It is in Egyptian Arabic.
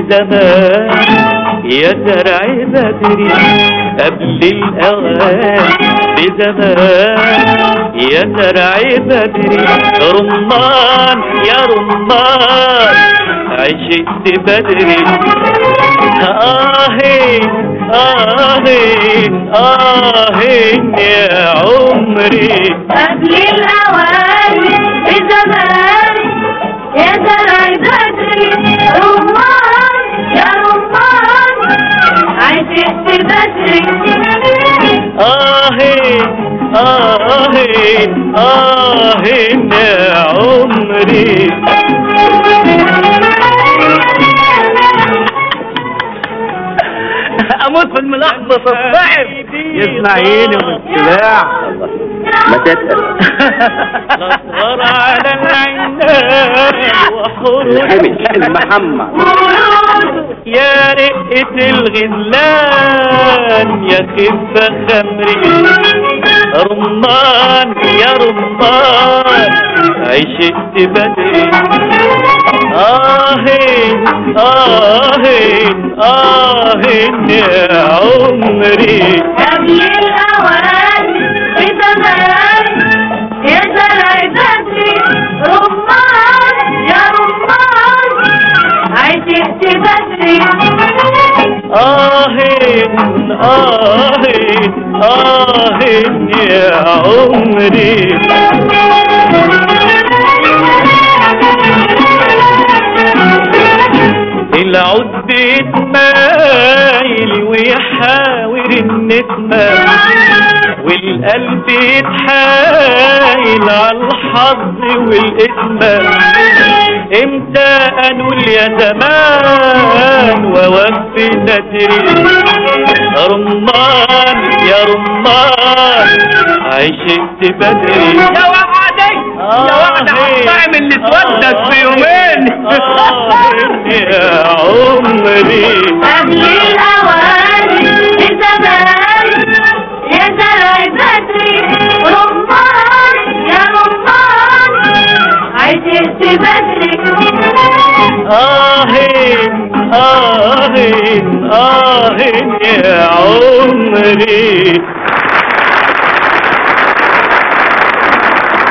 بزمان يا زرع بدري قبل الأوان بزمان يا زرع بدري رمان يا رمان عشقت بدري آهين آهين آهين يا عمري قبل الأوان بزمان يا زرع بدري رمان يا رمان عشقت بدري آهين آهين آهين يا عمري اموت في الملخبط الصعب يسمعيني والسباع ما تسأل نصر على العناب وحروف الحمد المحمد يا رقة الغزلان يا خفة خمري رمان يا رمان عشقت بدري آهين آهين آهين يا عمري قبل الأوان بزمان يا زرع بدري رمان يا رمان عشقت بدري آهين آهين آهين يا عمري العود بيتمايل ويحاور النسمة والقلب يتحايل على الحظ والإسمة امتى انول يا زمان ووفي ندري رمان يا رمان عشقت بدري يا وعدي يا وعدي هطعم اللي اتودك في يومين يا عمري قبل الأوان بزمان يا زرع بدري رمان يا رمان عشقت بدري آهين آهين آهين يا عمري